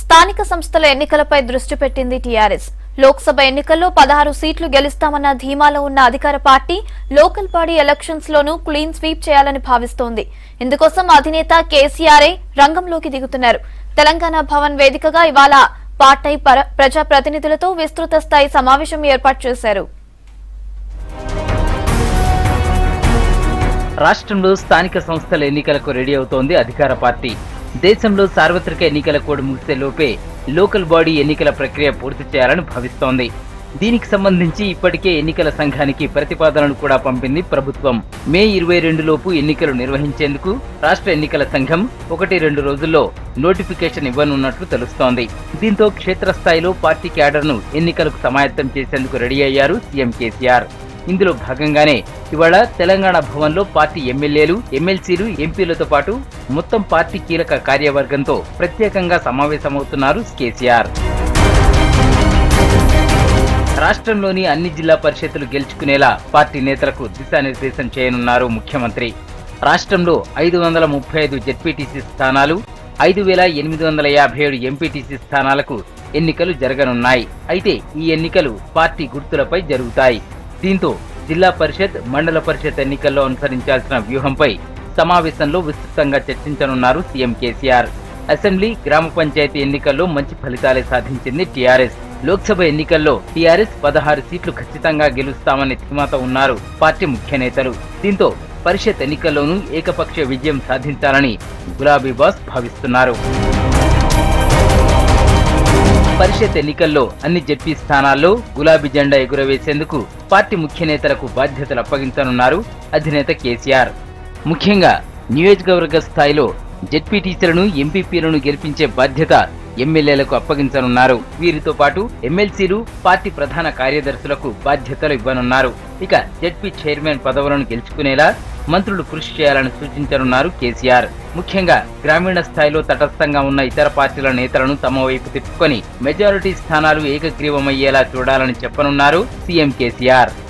స్థానిక సంస్థల ఎన్నికలపై దృష్టి పెట్టింది టీఆర్ఎస్ లోక్సభ ఎన్నికల్లో పదహారు సీట్లు గెలుస్తామన్న ధీమాలో ఉన్న అధికార పార్టీ లోకల్ బాడీ ఎలక్షన్స్ లోనూ క్లీన్ స్వీప్ చేయాలని భావిస్తోంది ఇందుకోసం అధినేత కేసీఆర్ఏ రంగంలోకి దిగుతున్నారు తెలంగాణ భవన్ వేదికగా ఇవాళ పార్టీ పర- ప్రజాప్రతినిధులతో విస్తృత స్థాయి సమావేశం ఏర్పాటు చేశారు రాష్ట్రంలో స్థానిక సంస్థల ఎన్నికలకు రెడీ అవుతోంది అధికార పార్టీ దేశంలో సార్వత్రిక ఎన్నికల కోడ్ ముగిసే లోపే లోకల్ బాడీ ఎన్నికల ప్రక్రియ పూర్తి చేయాలని భావిస్తోంది దీనికి సంబంధించి ఇప్పటికే ఎన్నికల సంఘానికి ప్రతిపాదనలు కూడా పంపింది ప్రభుత్వం మే ఇరవై రెండు లోపు ఎన్నికలు నిర్వహించేందుకు రాష్ట్ర ఎన్నికల సంఘం ఒకటి రెండు రోజుల్లో నోటిఫికేషన్ ఇవ్వనున్నట్లు తెలుస్తోంది దీంతో క్షేత్రస్థాయిలో పార్టీ క్యాడర్ను ఎన్నికలకు సమాయత్తం చేసేందుకు రెడీ అయ్యారు సీఎం కేసీఆర్ ఇందులో భాగంగానే ఇవాళ తెలంగాణ భవన్లో పార్టీ ఎమ్మెల్యేలు ఎమ్మెల్సీలు ఎంపీలతో పాటు మొత్తం పార్టీ కీలక కార్యవర్గంతో ప్రత్యేకంగా సమావేశమవుతున్నారు కేసీఆర్ రాష్ట్రంలోని అన్ని జిల్లా పరిషత్తులు గెలుచుకునేలా పార్టీ నేతలకు దిశానిర్దేశం చేయనున్నారు ముఖ్యమంత్రి రాష్ట్రంలో ఐదు వందల ముప్పై ఐదు జెడ్పీటీసీ స్థానాలు ఐదు వేల ఎనిమిది వందల యాభై ఏడు ఎంపీటీసీ స్థానాలకు ఎన్నికలు జరగనున్నాయి అయితే ఈ ఎన్నికలు పార్టీ గుర్తులపై జరుగుతాయి దీంతో జిల్లా పరిషత్ మండల పరిషత్ ఎన్నికల్లో అనుసరించాల్సిన వ్యూహంపై సమావేశంలో విస్తృతంగా చర్చించనున్నారు సీఎం కేసీఆర్ అసెంబ్లీ గ్రామ పంచాయతీ ఎన్నికల్లో మంచి ఫలితాలే సాధించింది టీఆర్ఎస్ లోక్సభ ఎన్నికల్లో టీఆర్ఎస్ పదహారు సీట్లు ఖచ్చితంగా గెలుస్తామని ధీమాతో ఉన్నారు పార్టీ ముఖ్య నేతలు దీంతో పరిషత్ ఎన్నికల్లోనూ ఏకపక్ష విజయం సాధించాలని గులాబీ బాస్ భావిస్తున్నారు పరిషత్ ఎన్నికల్లో అన్ని జడ్పీ స్థానాల్లో గులాబీ జెండా ఎగురవేసేందుకు పార్టీ ముఖ్య నేతలకు బాధ్యతలు అప్పగించనున్నారు అధినేత కేసీఆర్ ముఖ్యంగా నియోజకవర్గ స్థాయిలో జెడ్పీటీసీలను ఎంపీపీలను గెలిపించే బాధ్యత ఎమ్మెల్యేలకు అప్పగించనున్నారు వీరితో పాటు ఎమ్మెల్సీలు పార్టీ ప్రధాన కార్యదర్శులకు బాధ్యతలు ఇవ్వనున్నారు ఇక జెడ్పీ చైర్మన్ పదవులను గెలుచుకునేలా మంత్రులు కృషి చేయాలని సూచించనున్నారు కేసీఆర్ ముఖ్యంగా గ్రామీణ స్థాయిలో తటస్థంగా ఉన్న ఇతర పార్టీల నేతలను తమ వైపు తిప్పుకొని మెజారిటీ స్థానాలు ఏకగ్రీవమయ్యేలా చూడాలని చెప్పనున్నారు సీఎం కేసీఆర్